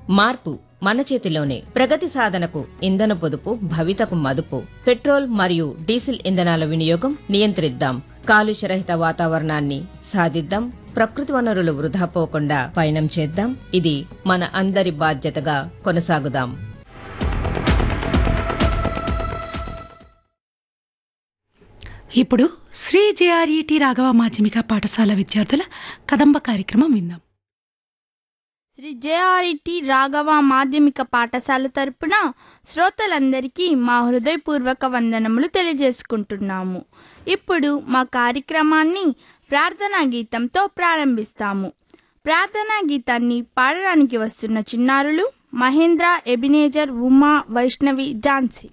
మార్పు మన చేతిలోనే ప్రగతి సాధనకు ఇంధన పొదుపు భవితకు మదుపు పెట్రోల్ మరియు డీజిల్ ఇంధనాల వినియోగం నియంత్రిద్దాం కాలుష్యరహిత వాతావరణాన్ని సాధిద్దాం ప్రకృతి వనరులు వృధా పోకుండా పయనం చేద్దాం ఇది మన అందరి బాధ్యతగా కొనసాగుదాం ఇప్పుడు శ్రీ జేఆర్ఈటి రాఘవ మాధ్యమిక పాఠశాల విద్యార్థుల కదంబ కార్యక్రమం విందాం శ్రీ జేఆర్ఈటి రాఘవ మాధ్యమిక పాఠశాల తరపున శ్రోతలందరికీ మా హృదయపూర్వక వందనములు తెలియజేసుకుంటున్నాము ఇప్పుడు మా కార్యక్రమాన్ని ప్రార్థనా గీతంతో ప్రారంభిస్తాము ప్రార్థనా గీతాన్ని పాడడానికి వస్తున్న చిన్నారులు మహేంద్ర ఎబినేజర్ ఉమా వైష్ణవి ఝాన్సీ